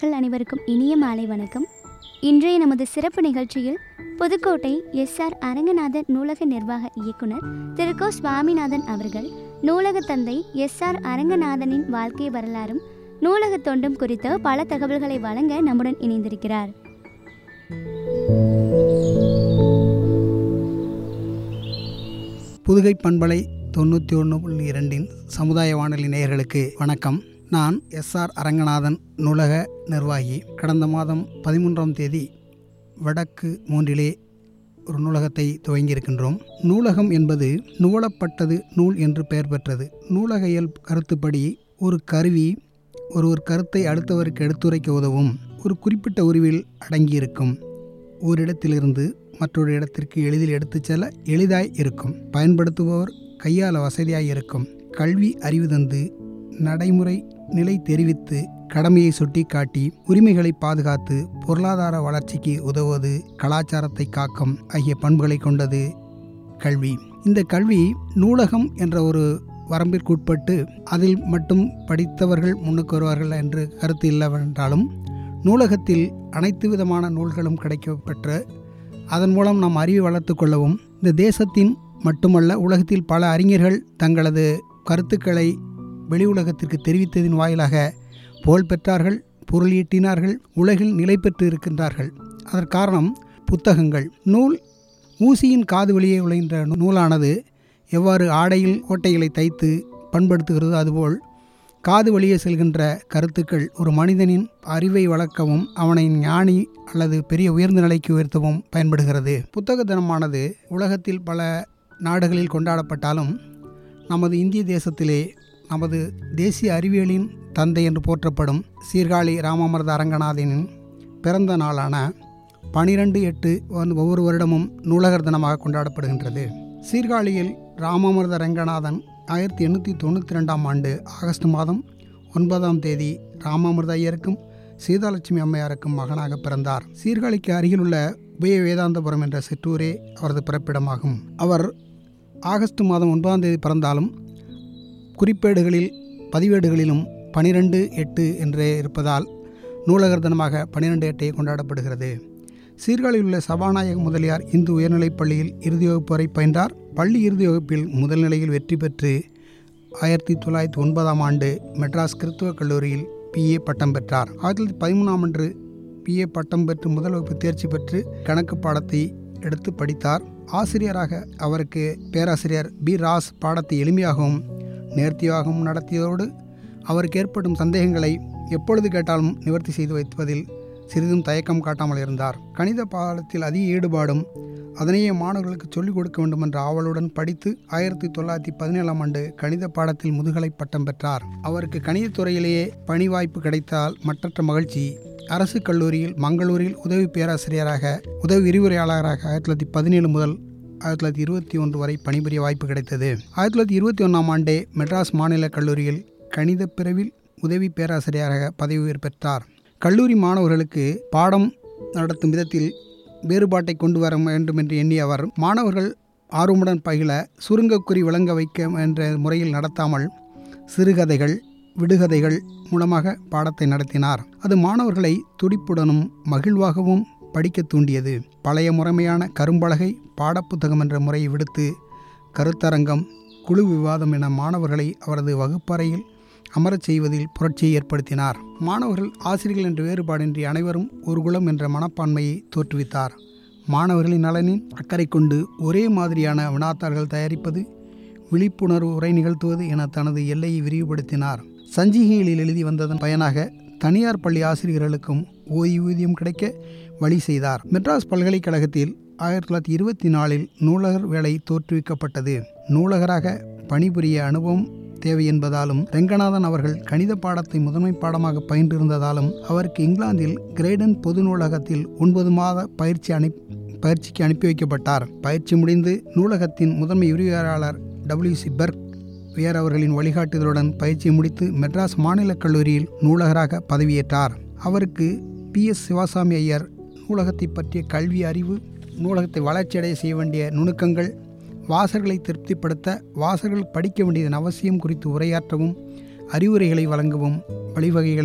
நேயர்கள் அனைவருக்கும் இனிய மாலை வணக்கம் இன்றைய நமது சிறப்பு நிகழ்ச்சியில் புதுக்கோட்டை எஸ் ஆர் அரங்கநாதன் நூலக நிர்வாக இயக்குனர் திரு கோ சுவாமிநாதன் அவர்கள் நூலக தந்தை எஸ் ஆர் அரங்கநாதனின் வாழ்க்கை வரலாறும் நூலக தொண்டும் குறித்த பல தகவல்களை வழங்க நம்முடன் இணைந்திருக்கிறார் புதுகை பண்பலை தொண்ணூற்றி ஒன்று புள்ளி இரண்டின் சமுதாய வானொலி நேயர்களுக்கு வணக்கம் நான் எஸ் ஆர் அரங்கநாதன் நூலக நிர்வாகி கடந்த மாதம் பதிமூன்றாம் தேதி வடக்கு மூன்றிலே ஒரு நூலகத்தை துவங்கியிருக்கின்றோம் நூலகம் என்பது நூலப்பட்டது நூல் என்று பெயர் பெற்றது நூலக இயல் கருத்துப்படி ஒரு கருவி ஒரு ஒரு கருத்தை அடுத்தவருக்கு எடுத்துரைக்க உதவும் ஒரு குறிப்பிட்ட உருவில் அடங்கியிருக்கும் ஓரிடத்திலிருந்து மற்றொரு இடத்திற்கு எளிதில் எடுத்துச் செல்ல எளிதாய் இருக்கும் பயன்படுத்துபவர் கையாள வசதியாய் இருக்கும் கல்வி அறிவு தந்து நடைமுறை நிலை தெரிவித்து கடமையை சுட்டிக்காட்டி உரிமைகளை பாதுகாத்து பொருளாதார வளர்ச்சிக்கு உதவுவது கலாச்சாரத்தை காக்கும் ஆகிய பண்புகளை கொண்டது கல்வி இந்த கல்வி நூலகம் என்ற ஒரு வரம்பிற்குட்பட்டு அதில் மட்டும் படித்தவர்கள் முன்னுக்கு வருவார்கள் என்று கருத்து இல்லவென்றாலும் நூலகத்தில் அனைத்து விதமான நூல்களும் கிடைக்கப்பெற்று அதன் மூலம் நாம் அறிவை வளர்த்து கொள்ளவும் இந்த தேசத்தின் மட்டுமல்ல உலகத்தில் பல அறிஞர்கள் தங்களது கருத்துக்களை வெளி உலகத்திற்கு தெரிவித்ததின் வாயிலாக புகழ் பெற்றார்கள் பொருள் ஈட்டினார்கள் உலகில் நிலை பெற்று இருக்கின்றார்கள் அதற்காரணம் புத்தகங்கள் நூல் ஊசியின் காது வெளியே விளைகின்ற நூலானது எவ்வாறு ஆடையில் ஓட்டைகளை தைத்து பண்படுத்துகிறதோ அதுபோல் காது வழியே செல்கின்ற கருத்துக்கள் ஒரு மனிதனின் அறிவை வளர்க்கவும் அவனை ஞானி அல்லது பெரிய உயர்ந்த நிலைக்கு உயர்த்தவும் பயன்படுகிறது புத்தக தினமானது உலகத்தில் பல நாடுகளில் கொண்டாடப்பட்டாலும் நமது இந்திய தேசத்திலே நமது தேசிய அறிவியலின் தந்தை என்று போற்றப்படும் சீர்காழி ராமாமிர்த அரங்கநாதனின் பிறந்த நாளான பனிரெண்டு எட்டு வந்து ஒவ்வொரு வருடமும் நூலகர் தினமாக கொண்டாடப்படுகின்றது சீர்காழியில் ராமாமிர்த ரங்கநாதன் ஆயிரத்தி எண்ணூற்றி தொண்ணூற்றி ரெண்டாம் ஆண்டு ஆகஸ்ட் மாதம் ஒன்பதாம் தேதி ராமாமிர்த ஐயருக்கும் சீதாலட்சுமி அம்மையாருக்கும் மகனாக பிறந்தார் சீர்காழிக்கு அருகிலுள்ள உபய வேதாந்தபுரம் என்ற சிற்றூரே அவரது பிறப்பிடமாகும் அவர் ஆகஸ்ட் மாதம் ஒன்பதாம் தேதி பிறந்தாலும் குறிப்பேடுகளில் பதிவேடுகளிலும் பனிரெண்டு எட்டு என்றே இருப்பதால் நூலகர் தினமாக பனிரெண்டு எட்டே கொண்டாடப்படுகிறது சீர்காழியில் உள்ள சபாநாயக முதலியார் இந்து உயர்நிலைப் பள்ளியில் இறுதி வகுப்பு வரை பயின்றார் பள்ளி இறுதி வகுப்பில் முதல் நிலையில் வெற்றி பெற்று ஆயிரத்தி தொள்ளாயிரத்தி ஒன்பதாம் ஆண்டு மெட்ராஸ் கிறித்துவ கல்லூரியில் பிஏ பட்டம் பெற்றார் ஆயிரத்தி தொள்ளாயிரத்தி பதிமூணாம் ஆண்டு பிஏ பட்டம் பெற்று முதல் வகுப்பு தேர்ச்சி பெற்று கணக்கு பாடத்தை எடுத்து படித்தார் ஆசிரியராக அவருக்கு பேராசிரியர் பி ராஸ் பாடத்தை எளிமையாகவும் நேர்த்தியாகவும் நடத்தியதோடு அவருக்கு ஏற்படும் சந்தேகங்களை எப்பொழுது கேட்டாலும் நிவர்த்தி செய்து வைப்பதில் சிறிதும் தயக்கம் காட்டாமல் இருந்தார் கணித பாடத்தில் அதிக ஈடுபாடும் அதனையே மாணவர்களுக்கு சொல்லிக் கொடுக்க வேண்டும் என்ற ஆவலுடன் படித்து ஆயிரத்தி தொள்ளாயிரத்தி பதினேழாம் ஆண்டு கணித பாடத்தில் முதுகலை பட்டம் பெற்றார் அவருக்கு கணிதத் துறையிலேயே பணி வாய்ப்பு கிடைத்தால் மற்றற்ற மகிழ்ச்சி அரசு கல்லூரியில் மங்களூரில் உதவி பேராசிரியராக உதவி விரிவுரையாளராக ஆயிரத்தி தொள்ளாயிரத்தி பதினேழு முதல் ஆயிரத்தி தொள்ளாயிரத்தி இருபத்தி ஒன்று வரை பணிபுரிய வாய்ப்பு கிடைத்தது ஆயிரத்தி தொள்ளாயிரத்தி இருபத்தி ஒன்றாம் ஆண்டே மெட்ராஸ் மாநில கல்லூரியில் கணித பிரிவில் உதவி பேராசிரியராக பதவி உயர் பெற்றார் கல்லூரி மாணவர்களுக்கு பாடம் நடத்தும் விதத்தில் வேறுபாட்டை கொண்டு வர வேண்டும் என்று எண்ணிய அவர் மாணவர்கள் ஆர்வமுடன் பயில சுருங்கக்குறி விளங்க வைக்க என்ற முறையில் நடத்தாமல் சிறுகதைகள் விடுகதைகள் மூலமாக பாடத்தை நடத்தினார் அது மாணவர்களை துடிப்புடனும் மகிழ்வாகவும் படிக்க தூண்டியது பழைய முறைமையான கரும்பலகை பாடப்புத்தகம் என்ற முறையை விடுத்து கருத்தரங்கம் குழு விவாதம் என மாணவர்களை அவரது வகுப்பறையில் அமரச் செய்வதில் புரட்சியை ஏற்படுத்தினார் மாணவர்கள் ஆசிரியர்கள் என்ற வேறுபாடின்றி அனைவரும் ஒரு குலம் என்ற மனப்பான்மையை தோற்றுவித்தார் மாணவர்களின் நலனின் அக்கறை கொண்டு ஒரே மாதிரியான வினாத்தாள்கள் தயாரிப்பது விழிப்புணர்வு உரை நிகழ்த்துவது என தனது எல்லையை விரிவுபடுத்தினார் சஞ்சிகைகளில் எழுதி வந்ததன் பயனாக தனியார் பள்ளி ஆசிரியர்களுக்கும் ஓய்வூதியம் கிடைக்க வழி செய்தார் மெட்ராஸ் பல்கலைக்கழகத்தில் ஆயிரத்தி தொள்ளாயிரத்தி இருபத்தி நாலில் நூலகர் வேலை தோற்றுவிக்கப்பட்டது நூலகராக பணிபுரிய அனுபவம் தேவை என்பதாலும் ரெங்கநாதன் அவர்கள் கணித பாடத்தை முதன்மை பாடமாக பயின்றிருந்ததாலும் அவருக்கு இங்கிலாந்தில் கிரேடன் பொது நூலகத்தில் ஒன்பது மாத பயிற்சி அனு பயிற்சிக்கு அனுப்பி வைக்கப்பட்டார் பயிற்சி முடிந்து நூலகத்தின் முதன்மை விரிவுரையாளர் டபிள்யூ சி பெர்க் வியர் அவர்களின் வழிகாட்டுதலுடன் பயிற்சியை முடித்து மெட்ராஸ் மாநிலக் கல்லூரியில் நூலகராக பதவியேற்றார் அவருக்கு பி எஸ் சிவசாமி ஐயர் நூலகத்தை பற்றிய கல்வி அறிவு நூலகத்தை வளர்ச்சியடைய செய்ய வேண்டிய நுணுக்கங்கள் வாசகர்களை திருப்திப்படுத்த வாசகர்கள் படிக்க வேண்டியதன் அவசியம் குறித்து உரையாற்றவும் அறிவுரைகளை வழங்கவும் வழிவகைகளை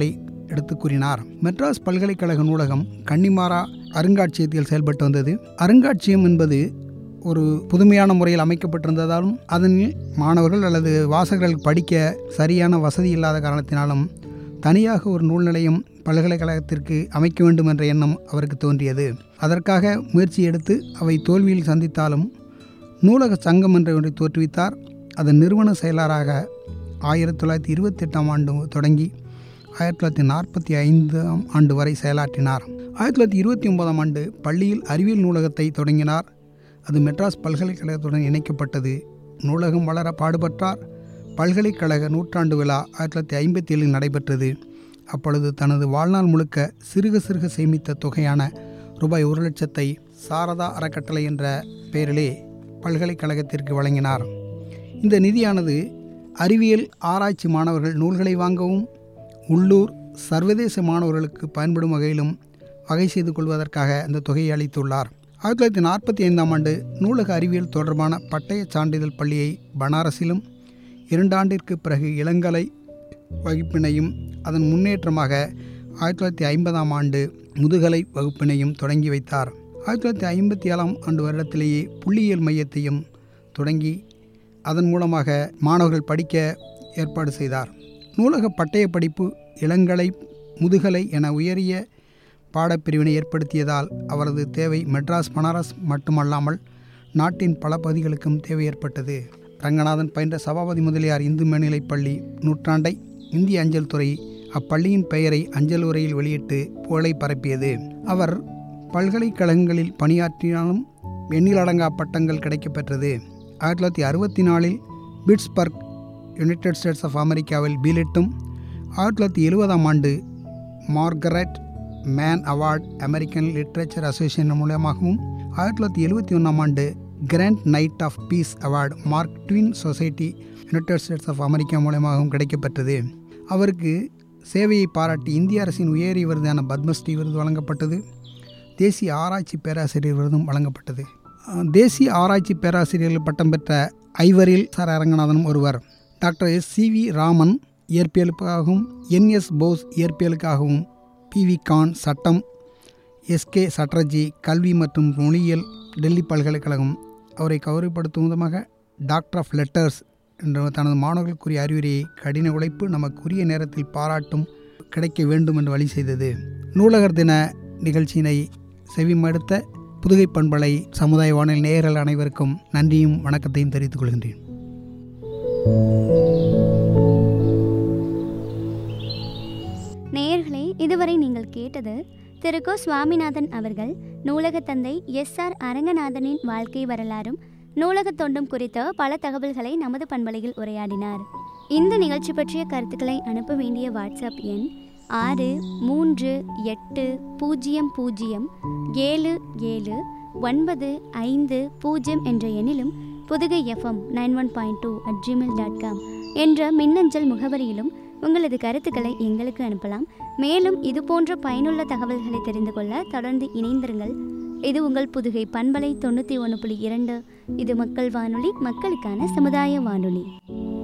எடுத்து கூறினார் மெட்ராஸ் பல்கலைக்கழக நூலகம் கன்னிமாரா அருங்காட்சியகத்தில் செயல்பட்டு வந்தது அருங்காட்சியகம் என்பது ஒரு புதுமையான முறையில் அமைக்கப்பட்டிருந்ததாலும் அதனில் மாணவர்கள் அல்லது வாசகர்கள் படிக்க சரியான வசதி இல்லாத காரணத்தினாலும் தனியாக ஒரு நூல் நிலையம் பல்கலைக்கழகத்திற்கு அமைக்க வேண்டும் என்ற எண்ணம் அவருக்கு தோன்றியது அதற்காக முயற்சி எடுத்து அவை தோல்வியில் சந்தித்தாலும் நூலக சங்கம் என்ற ஒன்றை தோற்றுவித்தார் அதன் நிறுவன செயலாளராக ஆயிரத்தி தொள்ளாயிரத்தி இருபத்தி எட்டாம் ஆண்டு தொடங்கி ஆயிரத்தி தொள்ளாயிரத்தி நாற்பத்தி ஐந்தாம் ஆண்டு வரை செயலாற்றினார் ஆயிரத்தி தொள்ளாயிரத்தி இருபத்தி ஒன்பதாம் ஆண்டு பள்ளியில் அறிவியல் நூலகத்தை தொடங்கினார் அது மெட்ராஸ் பல்கலைக்கழகத்துடன் இணைக்கப்பட்டது நூலகம் வளர பாடுபட்டார் பல்கலைக்கழக நூற்றாண்டு விழா ஆயிரத்தி தொள்ளாயிரத்தி ஐம்பத்தி ஏழில் நடைபெற்றது அப்பொழுது தனது வாழ்நாள் முழுக்க சிறுக சிறுக சேமித்த தொகையான ரூபாய் ஒரு லட்சத்தை சாரதா அறக்கட்டளை என்ற பெயரிலே பல்கலைக்கழகத்திற்கு வழங்கினார் இந்த நிதியானது அறிவியல் ஆராய்ச்சி மாணவர்கள் நூல்களை வாங்கவும் உள்ளூர் சர்வதேச மாணவர்களுக்கு பயன்படும் வகையிலும் வகை செய்து கொள்வதற்காக இந்த தொகையை அளித்துள்ளார் ஆயிரத்தி தொள்ளாயிரத்தி நாற்பத்தி ஐந்தாம் ஆண்டு நூலக அறிவியல் தொடர்பான பட்டய சான்றிதழ் பள்ளியை பனாரஸிலும் இரண்டு ஆண்டிற்கு பிறகு இளங்கலை வகுப்பினையும் அதன் முன்னேற்றமாக ஆயிரத்தி தொள்ளாயிரத்தி ஐம்பதாம் ஆண்டு முதுகலை வகுப்பினையும் தொடங்கி வைத்தார் ஆயிரத்தி தொள்ளாயிரத்தி ஐம்பத்தி ஏழாம் ஆண்டு வருடத்திலேயே புள்ளியியல் மையத்தையும் தொடங்கி அதன் மூலமாக மாணவர்கள் படிக்க ஏற்பாடு செய்தார் நூலக பட்டய படிப்பு இளங்கலை முதுகலை என உயரிய பாடப்பிரிவினை ஏற்படுத்தியதால் அவரது தேவை மெட்ராஸ் பனாரஸ் மட்டுமல்லாமல் நாட்டின் பல பகுதிகளுக்கும் தேவை ஏற்பட்டது ரங்கநாதன் பயின்ற சபாபதி முதலியார் இந்து மேல்நிலைப் பள்ளி நூற்றாண்டை இந்திய அஞ்சல் துறை அப்பள்ளியின் பெயரை அஞ்சல் உரையில் வெளியிட்டு புகழை பரப்பியது அவர் பல்கலைக்கழகங்களில் பணியாற்றினாலும் எண்ணிலடங்கா பட்டங்கள் கிடைக்கப்பெற்றது ஆயிரத்தி தொள்ளாயிரத்தி அறுபத்தி நாலில் பிட்ஸ்பர்க் யுனைடெட் ஸ்டேட்ஸ் ஆஃப் அமெரிக்காவில் பீலிட்டும் ஆயிரத்தி தொள்ளாயிரத்தி எழுபதாம் ஆண்டு Margaret Mann award American literature association மூலமாகவும் ஆயிரத்தி தொள்ளாயிரத்தி எழுபத்தி ஒன்றாம் ஆண்டு grand knight of peace award Mark Twain society United States of America மூலமாகவும் கிடைக்கப்பெற்றது அவருக்கு சேவையை பாராட்டி இந்திய அரசின் உயரிய விருதான பத்மஸ்ரீ விருது வழங்கப்பட்டது தேசிய ஆராய்ச்சி பேராசிரியர் விருதும் வழங்கப்பட்டது அஹ், தேசிய ஆராய்ச்சி பேராசிரியர்கள் பட்டம் பெற்ற ஐவரில் சார் அரங்கநாதனும் ஒருவர் doctor S C V Raman இயற்பியலுக்காகவும் என்எஸ் போஸ் இயற்பியலுக்காகவும் பி வி கான் சட்டம் எஸ்கே சட்டர்ஜி கல்வி மற்றும் மொழியியல் டெல்லி பல்கலைக்கழகம் அவரை கௌரவப்படுத்தும் விதமாக டாக்டர் ஆஃப் லெட்டர்ஸ் என்ற தனது மாணவர்களுக்குரிய அறிவுரையை கடின உழைப்பு நமக்குரிய நேரத்தில் பாராட்டும் கிடைக்க வேண்டும் என்று வழி செய்தது நூலகர் தின நிகழ்ச்சியினை செவிமடுத்த புதுகை பண்பலை சமுதாய வானில் நேயர்கள் அனைவருக்கும் நன்றியும் வணக்கத்தையும் தெரிவித்துக் கொள்கின்றேன் நேயர்களே இதுவரை நீங்கள் கேட்டது திரு கோ சுவாமிநாதன் அவர்கள் நூலக தந்தை எஸ் ஆர் அரங்கநாதனின் வாழ்க்கை வரலாறும் நூலக தொண்டும் குறித்த பல தகவல்களை நமது பண்பலையில் உரையாடினார் இந்த நிகழ்ச்சி பற்றிய கருத்துக்களை அனுப்ப வேண்டிய வாட்ஸ்அப் எண் ஆறு மூன்று எட்டு பூஜ்ஜியம் பூஜ்ஜியம் ஏழு ஏழு ஒன்பது ஐந்து பூஜ்ஜியம் என்ற எண்ணிலும் Pudugai FM nine one point two at Gmail dot com என்ற மின்னஞ்சல் முகவரியிலும் உங்களது கருத்துக்களை எங்களுக்கு அனுப்பலாம் மேலும் இது போன்ற பயனுள்ள தகவல்களை தெரிந்து கொள்ள தொடர்ந்து இணைந்திருங்கள் இது உங்கள் புதுகை பண்பலை தொண்ணூற்றி ஒன்று புள்ளி இரண்டு இது மக்கள் வானொலி மக்களுக்கான சமுதாய வானொலி